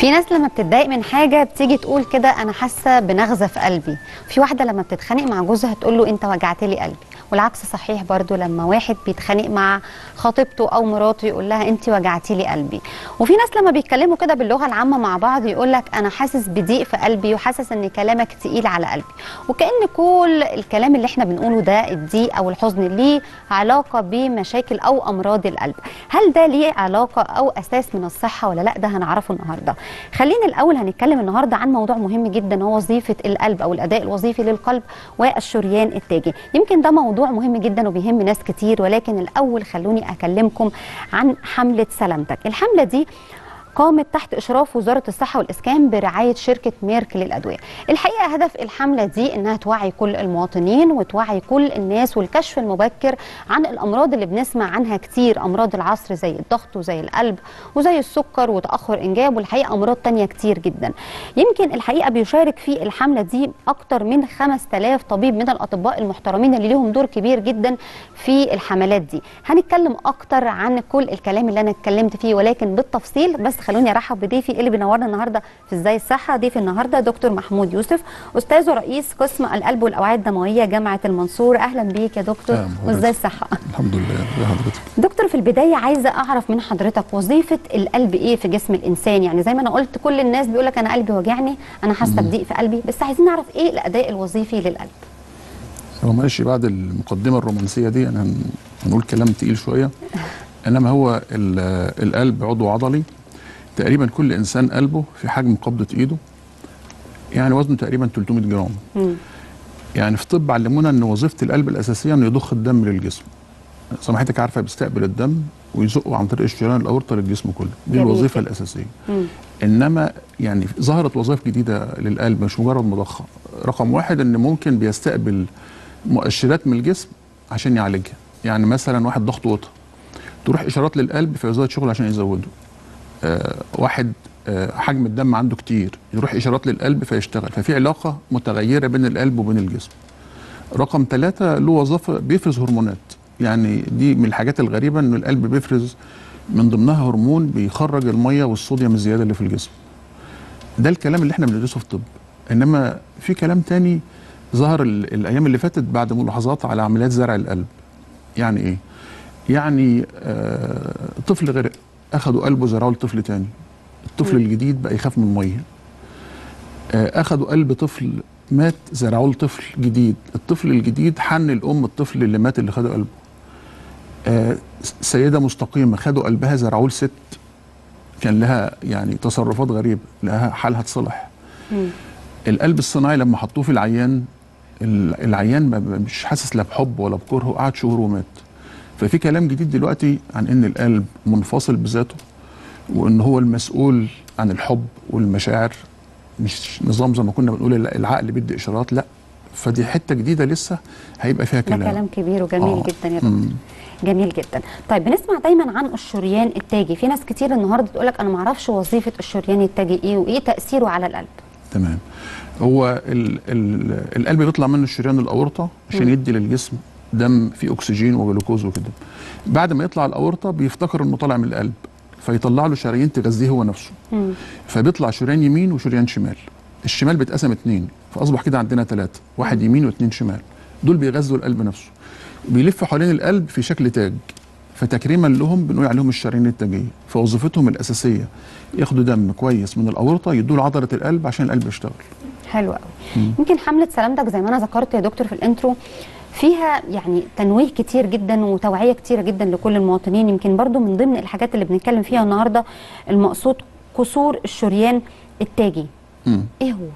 في ناس لما بتتضايق من حاجه بتيجي تقول كده انا حاسه بنغزه في قلبي في واحده لما بتتخانق مع جوزها تقول له انت وجعت لي قلبي والعكس صحيح برضو لما واحد بيتخانق مع خطيبته او مراته يقول لها انت وجعتي لي قلبي وفي ناس لما بيتكلموا كده باللغه العامه مع بعض يقول لك انا حاسس بضيق في قلبي وحاسس ان كلامك تقيل على قلبي وكان كل الكلام اللي احنا بنقوله ده الضيق او الحزن ليه علاقه بمشاكل او امراض القلب هل ده ليه علاقه او اساس من الصحه ولا لا ده هنعرفه النهارده خلينا الاول هنتكلم النهارده عن موضوع مهم جدا هو وظيفه القلب او الاداء الوظيفي للقلب والشريان التاجي يمكن ده موضوع مهم جدا وبيهم ناس كتير ولكن الاول خلوني اكلمكم عن حمله سلامتك الحمله دي قامت تحت اشراف وزاره الصحه والاسكان برعايه شركه ميرك للادويه. الحقيقه هدف الحمله دي انها توعي كل المواطنين وتوعي كل الناس والكشف المبكر عن الامراض اللي بنسمع عنها كتير امراض العصر زي الضغط وزي القلب وزي السكر وتاخر انجاب والحقيقه امراض تانية كتير جدا. يمكن الحقيقه بيشارك في الحمله دي اكتر من 5000 طبيب من الاطباء المحترمين اللي ليهم دور كبير جدا في الحملات دي. هنتكلم اكتر عن كل الكلام اللي انا اتكلمت فيه ولكن بالتفصيل بس خلوني ارحب بضيفي اللي بينورنا النهارده في ازاي الصحه ضيفي النهارده دكتور محمود يوسف استاذ ورئيس قسم القلب والاوعيه الدمويه جامعه المنصور اهلا بيك يا دكتور أهلا بحضرتك. وازاي الصحه الحمد لله يا حضرتك دكتور في البدايه عايزه اعرف من حضرتك وظيفه القلب ايه في جسم الانسان يعني زي ما انا قلت كل الناس بيقول لك انا قلبي وجعني انا حاسه بضيق في قلبي بس عايزين نعرف ايه الاداء الوظيفي للقلب هو ماشي بعد المقدمه الرومانسيه دي انا هن- هنقول كلام تقيل شويه انما هو ال- القلب عضو عضلي تقريبا كل انسان قلبه في حجم قبضه ايده يعني وزنه تقريبا 300 جرام مم. يعني في طب علمونا ان وظيفه القلب الاساسيه انه يضخ الدم للجسم زي ما حضرتك عارفه بيستقبل الدم ويزقه عن طريق الشريان الاورطه للجسم كله دي جميل الوظيفه جدا. الاساسيه مم. انما يعني ظهرت وظائف جديده للقلب مش مجرد مضخه رقم واحد ان ممكن بيستقبل مؤشرات من الجسم عشان يعالجها يعني مثلا واحد ضغطه وطى تروح اشارات للقلب فيزود شغل عشان يزوده آه واحد آه حجم الدم عنده كتير يروح اشارات للقلب فيشتغل ففي علاقه متغيره بين القلب وبين الجسم رقم ثلاثة له وظيفة بيفرز هرمونات يعني دي من الحاجات الغريبة ان القلب بيفرز من ضمنها هرمون بيخرج المية والصوديوم الزيادة اللي في الجسم ده الكلام اللي احنا بندرسه في الطب انما في كلام تاني ظهر ال- الايام اللي فاتت بعد ملاحظات على عمليات زرع القلب يعني ايه يعني آه طفل غرق اخدوا قلبه زرعوه لطفل تاني الطفل مم. الجديد بقى يخاف من الميه آه، اخدوا قلب طفل مات زرعوه لطفل جديد الطفل الجديد حن الام الطفل اللي مات اللي خدوا قلبه آه، س- سيده مستقيمه خدوا قلبها زرعوه لست كان لها يعني تصرفات غريبه لها حالها تصلح مم. القلب الصناعي لما حطوه في العيان ال- العيان ما- ما- مش حاسس لا بحب ولا بكره وقعد شهور ومات ففي كلام جديد دلوقتي عن ان القلب منفصل بذاته وان هو المسؤول عن الحب والمشاعر مش نظام زي ما كنا بنقول لا، العقل بيدي اشارات لا فدي حته جديده لسه هيبقى فيها ده كلام كلام كبير وجميل آه. جدا يا دكتور مم. جميل جدا طيب بنسمع دايما عن الشريان التاجي في ناس كتير النهارده تقول لك انا ما اعرفش وظيفه الشريان التاجي ايه وايه تاثيره على القلب تمام هو ال ال القلب بيطلع منه الشريان الاورطه عشان مم. يدي للجسم دم فيه اكسجين وجلوكوز وكده بعد ما يطلع الاورطه بيفتكر انه طالع من القلب فيطلع له شرايين تغذيه هو نفسه مم. فبيطلع شريان يمين وشريان شمال الشمال بيتقسم اتنين فاصبح كده عندنا ثلاثه واحد يمين واثنين شمال دول بيغذوا القلب نفسه بيلف حوالين القلب في شكل تاج فتكريما لهم بنقول عليهم الشرايين التاجيه فوظيفتهم الاساسيه ياخدوا دم كويس من الاورطه يدوا لعضله القلب عشان القلب يشتغل حلو قوي يمكن حمله سلامتك زي ما انا ذكرت يا دكتور في الانترو فيها يعني تنويه كتير جدا وتوعيه كتيره جدا لكل المواطنين يمكن برضو من ضمن الحاجات اللي بنتكلم فيها النهارده المقصود قصور الشريان التاجي مم. ايه هو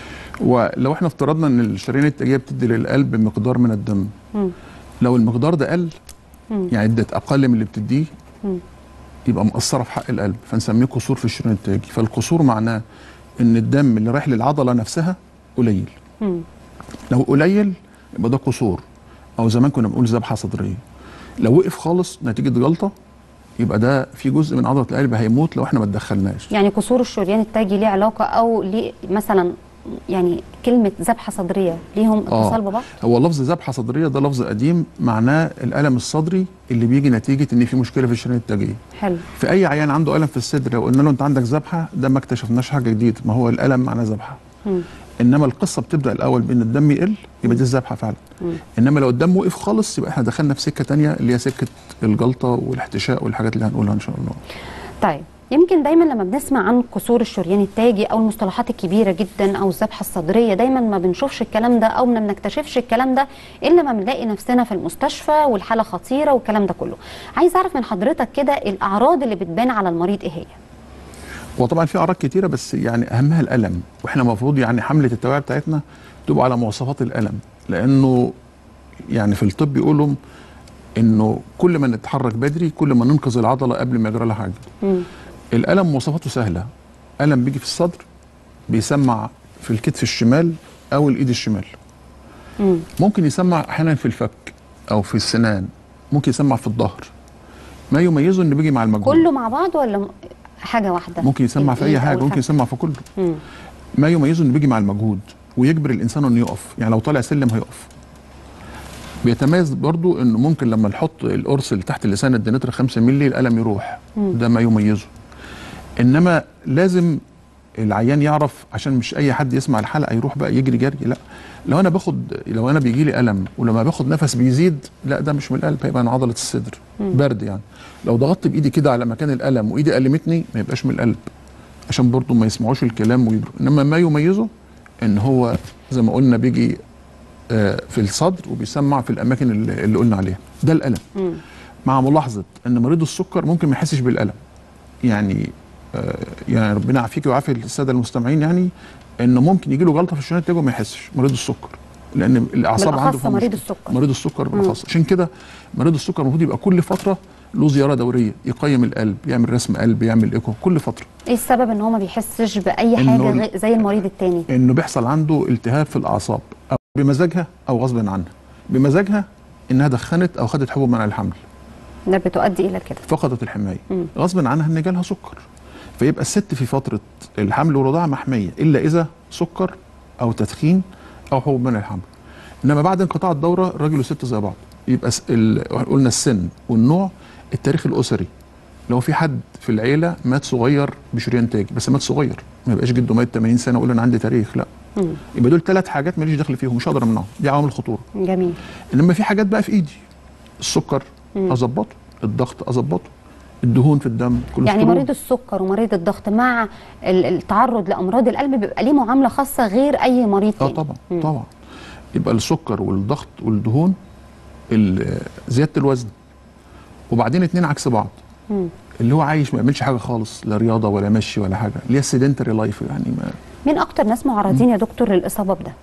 ولو احنا افترضنا ان الشرايين التاجيه بتدي للقلب مقدار من الدم مم. لو المقدار ده قل مم. يعني ادت اقل من اللي بتديه مم. يبقى مقصره في حق القلب فنسميه قصور في الشريان التاجي فالقصور معناه ان الدم اللي رايح للعضله نفسها قليل مم. لو قليل يبقى ده قصور او زمان كنا بنقول ذبحه صدريه لو وقف خالص نتيجه جلطه يبقى ده في جزء من عضله القلب هيموت لو احنا ما اتدخلناش يعني قصور الشريان التاجي ليه علاقه او ليه مثلا يعني كلمه ذبحه صدريه ليهم اتصال ببعض هو لفظ ذبحه صدريه ده لفظ قديم معناه الالم الصدري اللي بيجي نتيجه ان في مشكله في الشرايين التاجيه حلو في اي عيان عنده الم في الصدر لو قلنا له انت عندك ذبحه ده ما اكتشفناش حاجه جديده ما هو الالم معناه ذبحه مم. انما القصه بتبدا الاول بان الدم يقل يبقى دي الذبحه فعلا مم. انما لو الدم وقف خالص يبقى احنا دخلنا في سكه تانية اللي هي سكه الجلطه والاحتشاء والحاجات اللي هنقولها ان شاء الله طيب يمكن دايما لما بنسمع عن كسور الشريان التاجي او المصطلحات الكبيره جدا او الذبحه الصدريه دايما ما بنشوفش الكلام ده او ما بنكتشفش الكلام ده الا ما بنلاقي نفسنا في المستشفى والحاله خطيره والكلام ده كله عايز اعرف من حضرتك كده الاعراض اللي بتبان على المريض ايه هي هو طبعا في اعراض كتيره بس يعني اهمها الالم واحنا المفروض يعني حمله التوعيه بتاعتنا تبقى على مواصفات الالم لانه يعني في الطب يقولوا انه كل ما نتحرك بدري كل ما ننقذ العضله قبل ما يجرى لها حاجه مم. الالم مواصفاته سهله الم بيجي في الصدر بيسمع في الكتف الشمال او الايد الشمال مم. ممكن يسمع احيانا في الفك او في السنان ممكن يسمع في الظهر ما يميزه انه بيجي مع المجهول كله مع بعض ولا م- حاجه واحده ممكن يسمع في اي الإيد أو حاجه ممكن الفك؟ يسمع في كله مم. ما يميزه انه بيجي مع المجهود ويجبر الانسان انه يقف يعني لو طالع سلم هيقف بيتميز برضو انه ممكن لما نحط القرص اللي تحت اللسان الدنتر 5 مللي الالم يروح مم. ده ما يميزه انما لازم العيان يعرف عشان مش اي حد يسمع الحلقه يروح بقى يجري جري لا لو انا باخد لو انا بيجي لي الم ولما باخد نفس بيزيد لا ده مش من القلب هيبقى من عضله الصدر مم. برد يعني لو ضغطت بايدي كده على مكان الالم وايدي المتني ما يبقاش من القلب عشان برضو ما يسمعوش الكلام ويجروا انما ما يميزه ان هو زي ما قلنا بيجي آه، في الصدر وبيسمع في الاماكن اللي اللي قلنا عليها ده الالم مم. مع ملاحظه ان مريض السكر ممكن ما يحسش بالالم يعني آه، يعني ربنا يعافيك ويعافي الساده المستمعين يعني انه ممكن يجي له جلطه في الشريان التاجي وما يحسش مريض السكر لان الاعصاب عنده بالاخص فيها مريض مشكلة. السكر مريض السكر مم. بالاخص عشان كده مريض السكر المفروض يبقى كل فتره له زياره دوريه يقيم القلب يعمل رسم قلب يعمل ايكو كل فتره ايه السبب ان هو ما بيحسش باي إنه حاجه ال- غي- زي المريض التاني انه بيحصل عنده التهاب في الاعصاب او بمزاجها او غصب عنها بمزاجها انها دخنت او خدت حبوب منع الحمل ده بتؤدي الى كده فقدت الحمايه مم. غصب عنها ان جالها سكر فيبقى الست في فتره الحمل والرضاعه محميه الا اذا سكر او تدخين او حبوب منع الحمل انما بعد انقطاع الدوره الراجل والست زي بعض يبقى س- ال- قلنا السن والنوع التاريخ الاسري لو في حد في العيله مات صغير بشريان تاجي بس مات صغير ما يبقاش جده مات 80 سنه ويقول انا عندي تاريخ لا مم. يبقى دول ثلاث حاجات ماليش دخل فيهم مش هقدر امنعهم دي عوامل خطوره جميل انما في حاجات بقى في ايدي السكر مم. اظبطه الضغط اظبطه الدهون في الدم يعني كوليسترول. مريض السكر ومريض الضغط مع ال- التعرض لامراض القلب بيبقى ليه معامله خاصه غير اي مريض اه تاني طبعا مم. طبعا يبقى السكر والضغط والدهون ال- زياده الوزن وبعدين اتنين عكس بعض مم. اللي هو عايش ما يعملش حاجه خالص لا رياضه ولا مشي ولا حاجه اللي هي السيدنتري لايف يعني ما, مين اكتر ناس معرضين يا دكتور للاصابه بده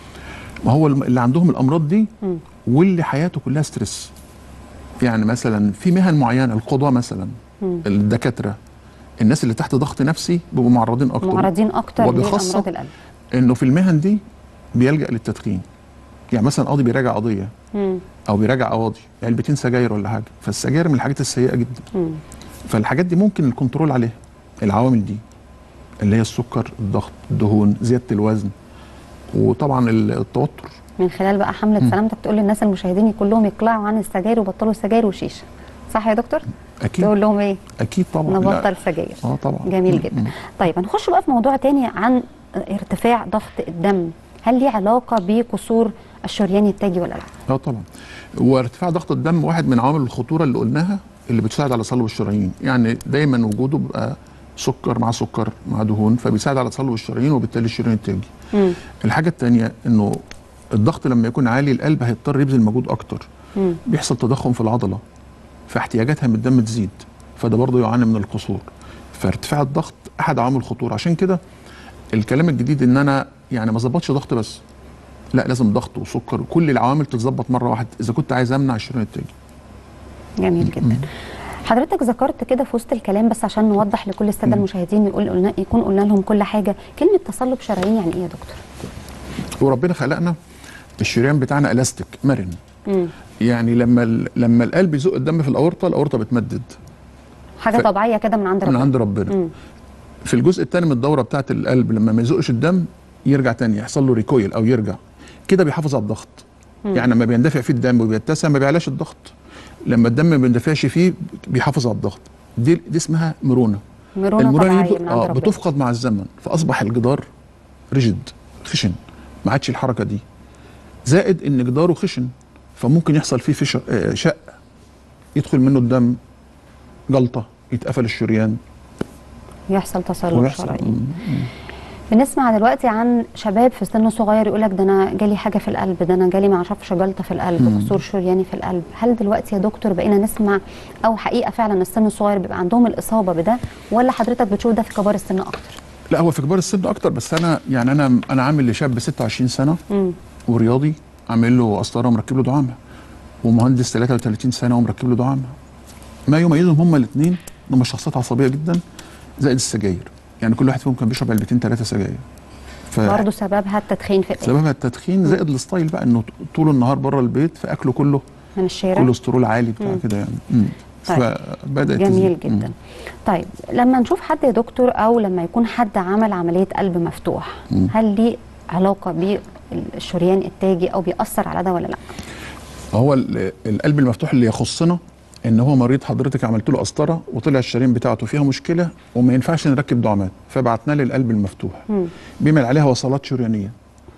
ما هو الم- اللي عندهم الامراض دي مم. واللي حياته كلها ستريس يعني مثلا في مهن معينه القضاه مثلا مم. الدكاتره الناس اللي تحت ضغط نفسي بيبقوا معرضين اكتر معرضين اكتر وبخاصة لامراض القلب انه في المهن دي بيلجا للتدخين يعني مثلا قاضي بيراجع قضيه مم. او بيراجع قواضي علبتين سجاير ولا حاجه فالسجاير من الحاجات السيئه جدا مم. فالحاجات دي ممكن الكنترول عليها العوامل دي اللي هي السكر الضغط الدهون زياده الوزن وطبعا التوتر من خلال بقى حمله مم. سلامتك تقول للناس المشاهدين كلهم يقلعوا عن السجاير وبطلوا السجاير وشيشه صح يا دكتور اكيد تقول لهم ايه اكيد طبعا لا. نبطل سجاير اه طبعا جميل مم. جدا مم. طيب هنخش بقى في موضوع تاني عن ارتفاع ضغط الدم هل ليه علاقه بكسور الشريان التاجي ولا لا اه طبعا وارتفاع ضغط الدم واحد من عوامل الخطوره اللي قلناها اللي بتساعد على تصلب الشرايين يعني دايما وجوده بيبقى سكر مع سكر مع دهون فبيساعد على تصلب الشرايين وبالتالي الشريان التاجي مم. الحاجه الثانيه انه الضغط لما يكون عالي القلب هيضطر يبذل مجهود اكتر مم. بيحصل تضخم في العضله فاحتياجاتها من الدم تزيد فده برضه يعاني من القصور فارتفاع الضغط احد عوامل الخطوره عشان كده الكلام الجديد ان انا يعني ما ظبطش ضغط بس لا لازم ضغط وسكر وكل العوامل تتظبط مره واحده اذا كنت عايز امنع الشريان التاجي جميل جدا حضرتك ذكرت كده في وسط الكلام بس عشان نوضح لكل الساده مم. المشاهدين يقول قلنا يكون قلنا لهم كل حاجه كلمه تصلب شرايين يعني ايه يا دكتور وربنا خلقنا الشريان بتاعنا الاستيك مرن مم. يعني لما ال- لما القلب يزق الدم في الاورطه الاورطه بتمدد حاجه ف- طبيعيه كده من عند من ربنا عند ربنا مم. في الجزء الثاني من الدوره بتاعه القلب لما ما يزقش الدم يرجع تاني يحصل له ريكويل او يرجع كده بيحافظ على الضغط يعني لما بيندفع فيه الدم وبيتسع ما بيعلاش الضغط لما الدم ما بيندفعش فيه بيحافظ على الضغط دي دي اسمها مرونه مرونه المرونه دي طبيعيه من عند آه ربنا بتفقد مع الزمن فاصبح الجدار ريجيد خشن ما عادش الحركه دي زائد ان جداره خشن فممكن يحصل فيه فشل آه شق يدخل منه الدم جلطه يتقفل الشريان يحصل تصلب ويحصل شرايين مم. بنسمع دلوقتي عن شباب في سن صغير يقول لك ده انا جالي حاجه في القلب ده انا جالي ما اعرفش جلطه في القلب مم. كسور شرياني في القلب هل دلوقتي يا دكتور بقينا نسمع او حقيقه فعلا السن الصغير بيبقى عندهم الاصابه بده ولا حضرتك بتشوف ده في كبار السن اكتر لا هو في كبار السن اكتر بس انا يعني انا انا عامل لشاب 26 سنه امم ورياضي عامل له قسطره ومركب له دعامه ومهندس 33 سنه ومركب له دعامه ما يميزهم هما الاثنين انهم شخصيات عصبيه جدا زائد السجاير يعني كل واحد فيهم كان بيشرب علبتين ثلاثه سجاير ف برضه سببها التدخين في القلب سببها التدخين زائد الستايل بقى انه طول النهار بره البيت فاكله كله من الشارع كوليسترول عالي بتاع مم. كده يعني مم. طيب. فبدات جميل تزيد. مم. جدا طيب لما نشوف حد يا دكتور او لما يكون حد عمل عمليه قلب مفتوح مم. هل ليه علاقه بالشريان التاجي او بيأثر على ده ولا لا هو ال- القلب المفتوح اللي يخصنا ان هو مريض حضرتك عملت له قسطره وطلع الشرايين بتاعته فيها مشكله وما ينفعش نركب دعامات فبعتنا للقلب المفتوح مم. بيعمل عليها وصلات شريانيه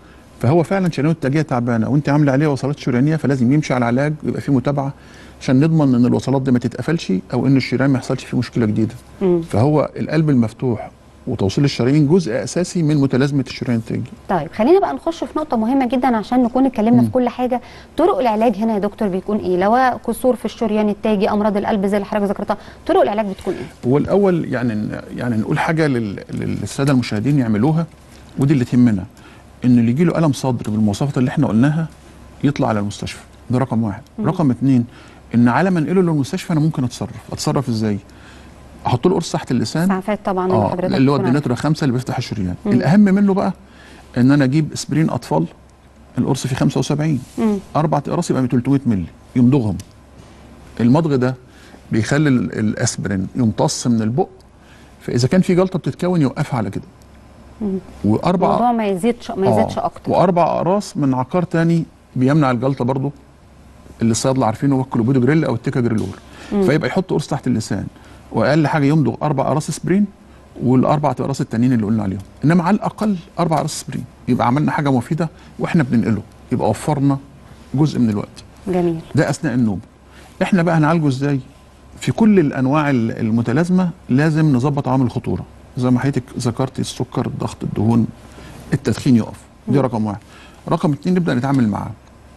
فهو فعلا شرايينه التاجيه تعبانه وانت عامله عليها وصلات شريانيه فلازم يمشي على علاج ويبقى فيه متابعه عشان نضمن ان الوصلات دي ما تتقفلش او ان الشريان ما يحصلش فيه مشكله جديده مم. فهو القلب المفتوح وتوصيل الشرايين جزء اساسي من متلازمه الشريان التاجي طيب خلينا بقى نخش في نقطة مهمة جدا عشان نكون اتكلمنا في مم. كل حاجة طرق العلاج هنا يا دكتور بيكون ايه لو كسور في الشريان التاجي امراض القلب زي اللي حضرتك ذكرتها طرق العلاج بتكون ايه هو الاول يعني يعني نقول حاجه لل- للساده المشاهدين يعملوها ودي اللي تهمنا ان اللي يجي له الم صدر بالمواصفات اللي احنا قلناها يطلع على المستشفى ده رقم واحد مم. رقم اتنين ان على ما انقله للمستشفى انا ممكن اتصرف اتصرف ازاي احط له قرص تحت اللسان اسعافات طبعا اللي اه حضرتك اللي هو بتكون الديناترا خمسة اللي بيفتح الشريان مم. الاهم منه بقى ان انا اجيب اسبرين اطفال القرص فيه 75 مم. اربع اقراص يبقى 300 مللي يمضغهم المضغ ده بيخلي ال- الاسبرين يمتص من البق فاذا كان في جلطه بتتكون يوقفها على كده مم. واربع الموضوع ما يزيدش ما يزيدش آه، اكتر واربع اقراص من عقار تاني بيمنع الجلطه برضه اللي الصيادله عارفينه هو الكلوبيدو جريل او التيكا جريلور مم. فيبقى يحط قرص تحت اللسان واقل حاجه يمضغ اربع اقراص اسبرين والاربع اقراص التانيين اللي قلنا عليهم انما على الاقل اربع اقراص اسبرين يبقى عملنا حاجه مفيده واحنا بننقله يبقى وفرنا جزء من الوقت جميل ده اثناء النوم احنا بقى هنعالجه ازاي في كل الانواع ال- المتلازمه لازم نظبط عامل الخطوره زي ما حضرتك ذكرتي السكر الضغط الدهون التدخين يقف دي مم. رقم واحد رقم اتنين نبدا نتعامل معاه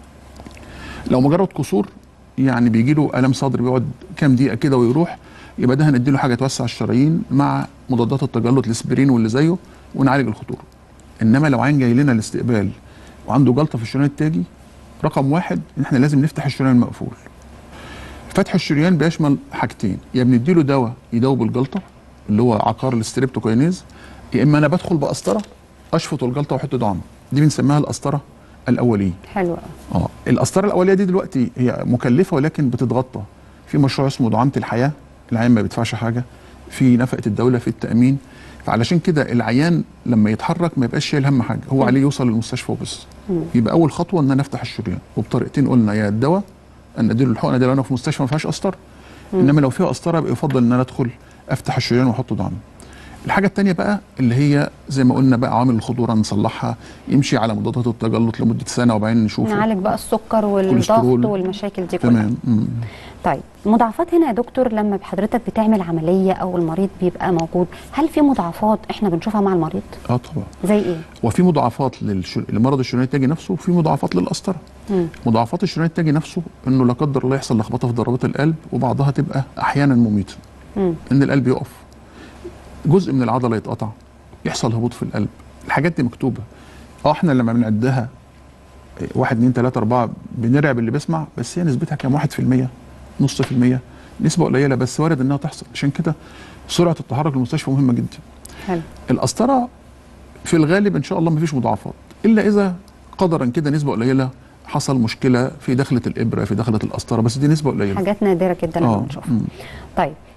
لو مجرد كسور يعني بيجي له الم صدر بيقعد كام دقيقه كده ويروح يبقى ده هنديله حاجه توسع الشرايين مع مضادات التجلط الاسبرين واللي زيه ونعالج الخطوره انما لو عين جاي لنا الاستقبال وعنده جلطه في الشريان التاجي رقم واحد ان احنا لازم نفتح الشريان المقفول فتح الشريان بيشمل حاجتين يا بنديله دواء يدوب الجلطه اللي هو عقار الستريبتوكاينيز يا اما انا بدخل بقسطره اشفط الجلطه واحط دعامه دي بنسميها القسطره الاوليه حلو قوي اه القسطره الاوليه دي دلوقتي هي مكلفه ولكن بتتغطى في مشروع اسمه دعامه الحياه العيان ما بيدفعش حاجه في نفقه الدوله في التامين فعلشان كده العيان لما يتحرك ما يبقاش شايل هم حاجه هو مم. عليه يوصل للمستشفى وبس مم. يبقى اول خطوه ان انا افتح الشريان وبطريقتين قلنا يا الدواء ان اديله الحقنه دي لو انا في مستشفى ما فيهاش قسطره مم. انما لو فيها قسطره يبقى يفضل ان انا ادخل افتح الشريان واحط دعامه الحاجه الثانيه بقى اللي هي زي ما قلنا بقى عوامل الخطوره نصلحها يمشي على مضادات التجلط لمده سنه وبعدين نشوفه نعالج بقى السكر والضغط كوليسترول. والمشاكل دي كلها تمام مم. طيب مضاعفات هنا يا دكتور لما حضرتك بتعمل عمليه او المريض بيبقى موجود هل في مضاعفات احنا بنشوفها مع المريض اه طبعا زي ايه وفي مضاعفات للشر... لمرض الشريان التاجي نفسه وفي مضاعفات للقسطره مم. مضاعفات الشريان التاجي نفسه انه لا قدر الله يحصل لخبطه في ضربات القلب وبعضها تبقى احيانا مميته مم. ان القلب يقف جزء من العضله يتقطع يحصل هبوط في القلب الحاجات دي مكتوبه اه احنا لما بنعدها إيه، واحد اتنين تلاته اربعه بنرعب اللي بيسمع بس هي نسبتها كام واحد في المية نص في المية نسبه قليله بس وارد انها تحصل عشان كده سرعه التحرك للمستشفى مهمه جدا حلو القسطره في الغالب ان شاء الله ما فيش مضاعفات الا اذا قدرا كده نسبه قليله حصل مشكله في دخله الابره في دخله القسطره بس دي نسبه قليله حاجات نادره جدا لما اه بنشوفها مم. طيب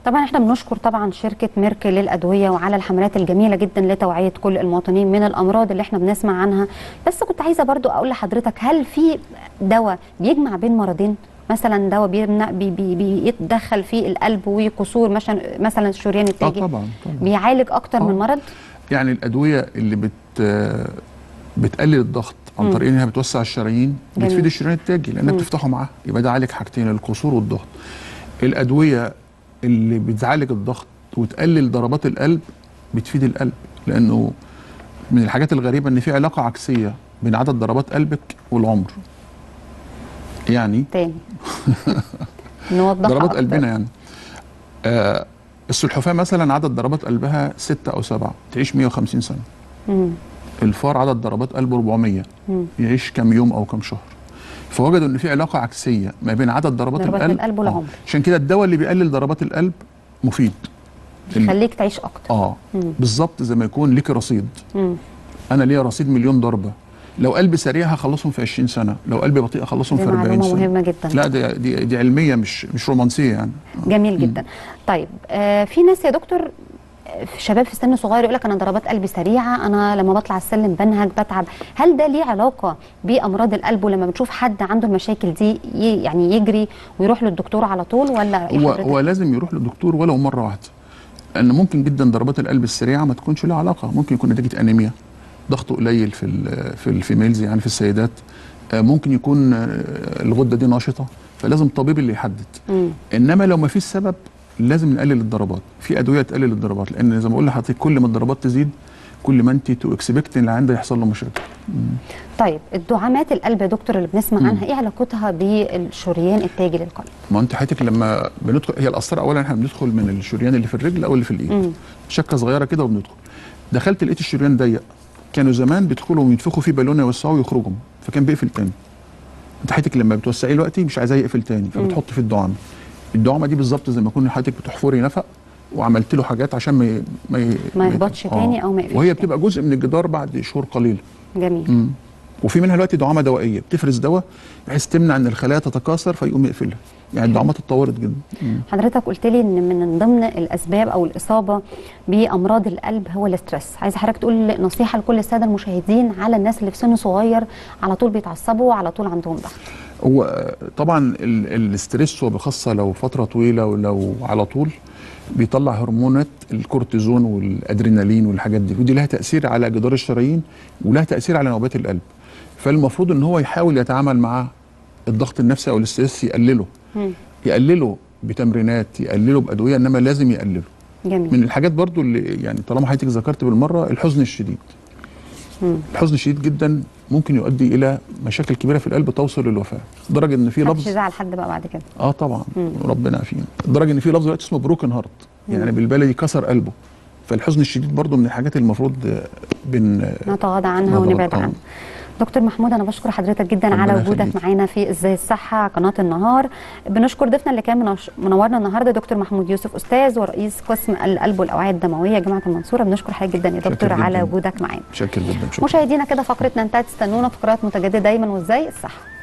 طبعا احنا بنشكر طبعا شركه ميرك للادويه وعلى الحملات الجميله جدا لتوعيه كل المواطنين من الامراض اللي احنا بنسمع عنها بس كنت عايزه برضو اقول لحضرتك هل في دواء بيجمع بين مرضين مثلا دواء بيمنع بي بي بيتدخل في القلب وقصور مثلا مثلا الشريان اه التاجي طبعا طبعا بيعالج اكتر آه. من مرض يعني الادويه اللي بت بتقلل الضغط عن مم. طريق انها بتوسع الشرايين جميل. بتفيد الشريان التاجي لانها مم. بتفتحه معاه يبقى ده عالج حاجتين القصور والضغط الادويه اللي بتعالج الضغط وتقلل ضربات القلب بتفيد القلب لانه من الحاجات الغريبه ان في علاقه عكسيه بين عدد ضربات قلبك والعمر يعني تاني نوضحها ضربات أكتر. قلبنا يعني آه السلحفاه مثلا عدد ضربات قلبها ستة او سبعة تعيش 150 سنه مم. الفار عدد ضربات قلبه 400 مم. يعيش كام يوم او كام شهر فوجدوا ان في علاقه عكسيه ما بين عدد ضربات, ضربات القلب القلب والعمر. آه. عشان كده الدواء اللي بيقلل ضربات القلب مفيد ال- خليك تعيش اكتر اه مم. بالظبط زي ما يكون ليك رصيد مم. انا ليا رصيد مليون ضربه لو قلبي سريع هخلصهم في 20 سنه لو قلبي بطيء هخلصهم دي في 40 معلومه سنه مهمه جدا لا دي, دي دي علميه مش مش رومانسيه يعني جميل جدا طيب آه في ناس يا دكتور آه، في شباب في سن صغير يقول لك انا ضربات قلبي سريعه انا لما بطلع السلم بنهج بتعب هل ده ليه علاقه بامراض القلب ولما بتشوف حد عنده المشاكل دي ي- يعني يجري ويروح للدكتور على طول ولا إيه هو حضرتك؟ هو لازم يروح للدكتور ولو مره واحده لان ممكن جدا ضربات القلب السريعه ما تكونش لها علاقه ممكن يكون نتيجه انيميا ضغطه قليل في ال في الفيميلز يعني في السيدات آه، ممكن يكون آه، الغده دي نشطه فلازم الطبيب اللي يحدد مم. انما لو ما فيش سبب لازم نقلل الضربات في ادويه تقلل الضربات لان زي ما بقول لحضرتك كل ما الضربات تزيد كل ما انت تو اكسبكت ان اللي عنده يحصل له مشاكل طيب الدعامات القلب يا دكتور اللي بنسمع مم. عنها ايه علاقتها بالشريان التاجي للقلب؟ ما انت حضرتك لما بندخل هي القسطره اولا احنا بندخل من الشريان اللي في الرجل او اللي في الايد مم. شكه صغيره كده وبندخل دخلت لقيت الشريان ضيق كانوا زمان بيدخلوا وينفخوا فيه بالونه يوسعوه ويخرجوا فكان بيقفل تاني انت حضرتك لما بتوسعيه دلوقتي مش عايزاه يقفل تاني فبتحط فيه الدعامه الدعامه دي بالظبط زي ما يكون حضرتك بتحفري نفق وعملت له حاجات عشان ما ي- ما ي- ما يهبطش تاني أو ما يقفلش وهي تاني. بتبقى جزء من الجدار بعد شهور قليله جميل مم. وفي منها دلوقتي دعامه دوائيه بتفرز دواء بحيث تمنع ان الخلايا تتكاثر فيقوم يقفلها يعني الدعامات اتطورت جدا مم. حضرتك قلت لي ان من ضمن الاسباب او الاصابه بامراض القلب هو الاسترس عايزه حضرتك تقول نصيحه لكل الساده المشاهدين على الناس اللي في سن صغير على طول بيتعصبوا وعلى طول عندهم ضغط هو آه، طبعا ال- الاسترس وبخاصه لو فتره طويله ولو على طول بيطلع هرمونات الكورتيزون والادرينالين والحاجات دي ودي لها تاثير على جدار الشرايين ولها تاثير على نوبات القلب فالمفروض ان هو يحاول يتعامل مع الضغط النفسي او الاسترس يقلله مم. يقلله بتمرينات يقلله بادويه انما لازم يقلله جميل من الحاجات برضو اللي يعني طالما حضرتك ذكرت بالمره الحزن الشديد مم. الحزن الشديد جدا ممكن يؤدي الى مشاكل كبيره في القلب توصل للوفاه لدرجه ان في محدش لفظ يزعل حد بقى بعد كده اه طبعا مم. ربنا يعافينا لدرجه ان في لفظ دلوقتي اسمه بروكن هارت يعني بالبلدي كسر قلبه فالحزن الشديد برضو من الحاجات اللي المفروض آه، بن نتغاضى عنها نتغاضى، ونبعد آه. عنها دكتور محمود انا بشكر حضرتك جدا ربنا على وجودك يخليك. معانا في ازاي الصحه على قناه النهار بنشكر ضيفنا اللي كان منش- منورنا النهارده دكتور محمود يوسف استاذ ورئيس قسم القلب والاوعيه الدمويه جامعه المنصوره بنشكر حضرتك جدا يا شاكر دكتور على جداً. وجودك معانا شاكر جدا شكرا مشاهدينا كده فقرتنا انتهت استنونا فقرات متجدده دايما وازاي الصحه